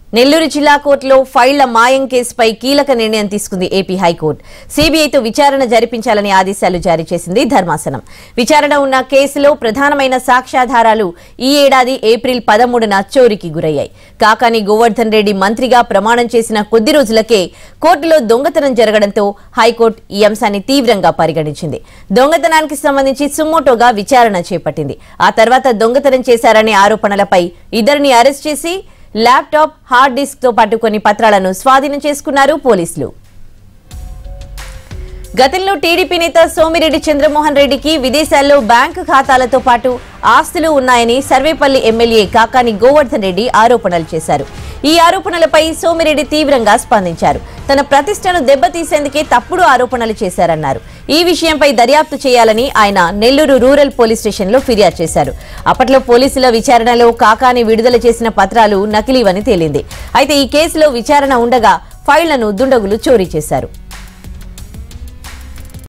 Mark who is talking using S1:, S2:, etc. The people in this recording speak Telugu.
S1: నెల్లూరు జిల్లా కోర్టులో ఫైళ్ల మాయం కేసుపై కీలక నిర్ణయం తీసుకుంది ఏపీ హైకోర్టు సీబీఐతో విచారణ జరిపించాలని ఆదేశాలు జారీ చేసింది ధర్మాసనం విచారణ ఉన్న కేసులో ప్రధానమైన సాక్ష్యాధారాలు ఈ ఏడాది ఏప్రిల్ పదమూడున చోరీకి గురయ్యాయి కాకాని గోవర్ధన్ రెడ్డి మంత్రిగా ప్రమాణం చేసిన కొద్ది రోజులకే కోర్టులో దొంగతనం జరగడంతో హైకోర్టు ఈ అంశాన్ని తీవ్రంగా పరిగణించింది దొంగతనానికి సంబంధించి సుమోటోగా విచారణ చేపట్టింది ఆ తర్వాత దొంగతనం చేశారనే ఆరోపణలపై ఇద్దరిని అరెస్ట్ చేసి ల్యాప్టాప్ హార్డ్ డిస్క్ తో పాటు కొన్ని పత్రాలను స్వాధీనం చేసుకున్నారు పోలీసులు గతంలో టీడీపీ నేత సోమిరెడ్డి చంద్రమోహన్ రెడ్డికి విదేశాల్లో బ్యాంకు ఖాతాలతో పాటు ఆస్తులు ఉన్నాయని సర్వేపల్లి ఎమ్మెల్యే కాకాని గోవర్ధన్ రెడ్డి ఆరోపణలు చేశారు ఈ ఆరోపణలపై సోమిరెడ్డి తీవ్రంగా స్పందించారు తన ప్రతిష్టను దెబ్బతీసేందుకే తప్పుడు ఆరోపణలు చేశారన్నారు ఈ విషయంపై దర్యాప్తు చేయాలని ఆయన నెల్లూరు రూరల్ పోలీస్ స్టేషన్లో ఫిర్యాదు చేశారు అప్పట్లో పోలీసుల విచారణలో కాకాని విడుదల చేసిన పత్రాలు నకిలీవని తేలింది అయితే ఈ కేసులో విచారణ ఉండగా ఫైళ్లను దుండగులు చోరీ చేశారు